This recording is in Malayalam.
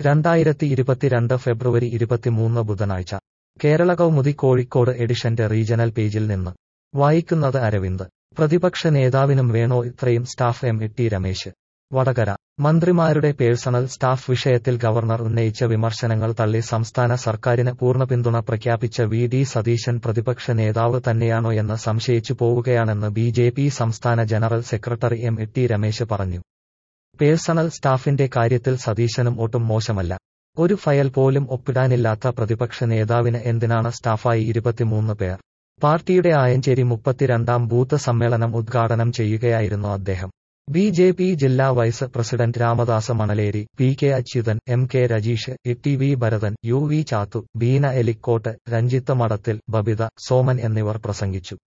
രണ്ടായിരത്തി ഇരുപത്തിരണ്ട് ഫെബ്രുവരി ഇരുപത്തിമൂന്ന് ബുധനാഴ്ച കേരള കൗമുദി കോഴിക്കോട് എഡിഷന്റെ റീജണൽ പേജിൽ നിന്ന് വായിക്കുന്നത് അരവിന്ദ് പ്രതിപക്ഷ നേതാവിനും വേണോ ഇത്രയും staff M T Ramesh Vadakara മന്ത്രിമാരുടെ പേഴ്സണൽ സ്റ്റാഫ് വിഷയത്തിൽ ഗവർണർ ഉന്നയിച്ച വിമർശനങ്ങൾ തള്ളി സംസ്ഥാന സർക്കാരിന് പൂർണ്ണ പിന്തുണ പ്രഖ്യാപിച്ച വി ഡി സതീശൻ പ്രതിപക്ഷ നേതാവ് തന്നെയാണോയെന്ന് സംശയിച്ചു പോവുകയാണെന്ന് ബി ജെ പി സംസ്ഥാന general secretary M T Ramesh പറഞ്ഞു പേഴ്സണൽ സ്റ്റാഫിന്റെ കാര്യത്തിൽ സതീശനും ഒട്ടും മോശമല്ല ഒരു ഫയൽ പോലും ഒപ്പിടാനില്ലാത്ത പ്രതിപക്ഷ നേതാവിന് എന്തിനാണ് സ്റ്റാഫായി ഇരുപത്തിമൂന്ന് പേർ പാർട്ടിയുടെ ആയഞ്ചേരി മുപ്പത്തിരണ്ടാം ബൂത്ത് സമ്മേളനം ഉദ്ഘാടനം ചെയ്യുകയായിരുന്നു അദ്ദേഹം ബി ജെ പി ജില്ലാ vice president Ramadas Manaleri P K Achuthan M K Rajeesh E T V Bharathan U V Chathu Beena Elikkottu Ranjith Madathil Babitha Soman എന്നിവർ പ്രസംഗിച്ചു